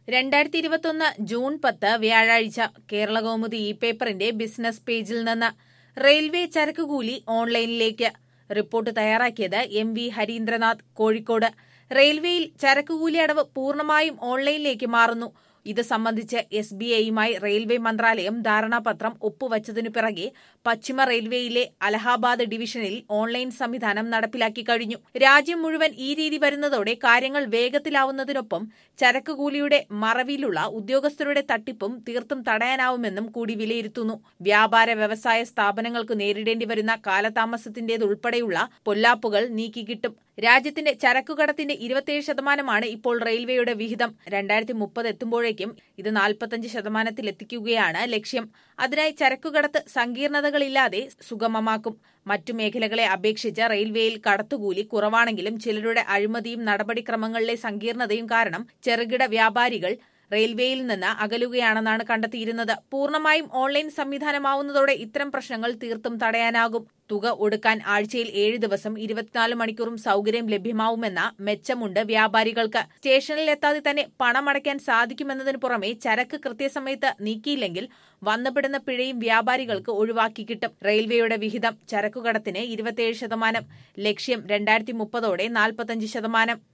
രണ്ടായിരത്തി ഇരുപത്തൊന്ന് ജൂൺ പത്ത് വ്യാഴാഴ്ച കേരളകൗമുദി ഇ പേപ്പറിന്റെ ബിസിനസ് പേജിൽ നിന്ന് റെയിൽവേ ചരക്കുകൂലി ഓൺലൈനിലേക്ക് റിപ്പോർട്ട് തയ്യാറാക്കിയത് എം വി ഹരീന്ദ്രനാഥ് കോഴിക്കോട് റെയിൽവേയിൽ ചരക്കുകൂലി അടവ് പൂർണ്ണമായും ഓൺലൈനിലേക്ക് മാറുന്നു ഇത് സംബന്ധിച്ച് എസ് ബി ഐയുമായി റെയിൽവേ മന്ത്രാലയം ധാരണാപത്രം ഒപ്പുവച്ചതിനു പിറകെ പശ്ചിമ റെയിൽവേയിലെ അലഹാബാദ് ഡിവിഷനിൽ ഓൺലൈൻ സംവിധാനം നടപ്പിലാക്കി കഴിഞ്ഞു രാജ്യം മുഴുവൻ ഈ രീതി വരുന്നതോടെ കാര്യങ്ങൾ വേഗത്തിലാവുന്നതിനൊപ്പം ചരക്കുകൂലിയുടെ മറവിലുള്ള ഉദ്യോഗസ്ഥരുടെ തട്ടിപ്പും തീർത്തും തടയാനാവുമെന്നും കൂടി വിലയിരുത്തുന്നു വ്യാപാര വ്യവസായ സ്ഥാപനങ്ങൾക്ക് നേരിടേണ്ടി വരുന്ന കാലതാമസത്തിന്റേതുൾപ്പെടെയുള്ള പൊല്ലാപ്പുകൾ നീക്കിക്കിട്ടും രാജ്യത്തിന്റെ ചരക്കുകടത്തിന്റെ ഇരുപത്തിയേഴ് ശതമാനമാണ് ഇപ്പോൾ റെയിൽവേയുടെ വിഹിതം രണ്ടായിരത്തി മുപ്പത് എത്തുമ്പോഴേക്കും ഇത് നാൽപ്പത്തഞ്ച് ശതമാനത്തിലെത്തിക്കുകയാണ് ലക്ഷ്യം അതിനായി ചരക്കുകടത്ത് സങ്കീർണതകളില്ലാതെ സുഗമമാക്കും മറ്റു മേഖലകളെ അപേക്ഷിച്ച് റെയിൽവേയിൽ കടത്തുകൂലി കുറവാണെങ്കിലും ചിലരുടെ അഴിമതിയും നടപടിക്രമങ്ങളിലെ സങ്കീർണതയും കാരണം ചെറുകിട വ്യാപാരികൾ റെയിൽവേയിൽ നിന്ന് അകലുകയാണെന്നാണ് കണ്ടെത്തിയിരുന്നത് പൂർണ്ണമായും ഓൺലൈൻ സംവിധാനമാവുന്നതോടെ ഇത്തരം പ്രശ്നങ്ങൾ തീർത്തും തടയാനാകും തുക ഒടുക്കാൻ ആഴ്ചയിൽ ഏഴ് ദിവസം ഇരുപത്തിനാല് മണിക്കൂറും സൗകര്യം ലഭ്യമാവുമെന്ന മെച്ചമുണ്ട് വ്യാപാരികൾക്ക് സ്റ്റേഷനിൽ എത്താതെ തന്നെ പണമടയ്ക്കാൻ സാധിക്കുമെന്നതിന് പുറമെ ചരക്ക് കൃത്യസമയത്ത് നീക്കിയില്ലെങ്കിൽ വന്നുപെടുന്ന പിഴയും വ്യാപാരികൾക്ക് ഒഴിവാക്കി കിട്ടും റെയിൽവേയുടെ വിഹിതം ചരക്കുകടത്തിന് ഇരുപത്തിയേഴ് ശതമാനം ലക്ഷ്യം രണ്ടായിരത്തി മുപ്പതോടെ നാൽപ്പത്തഞ്ച് ശതമാനം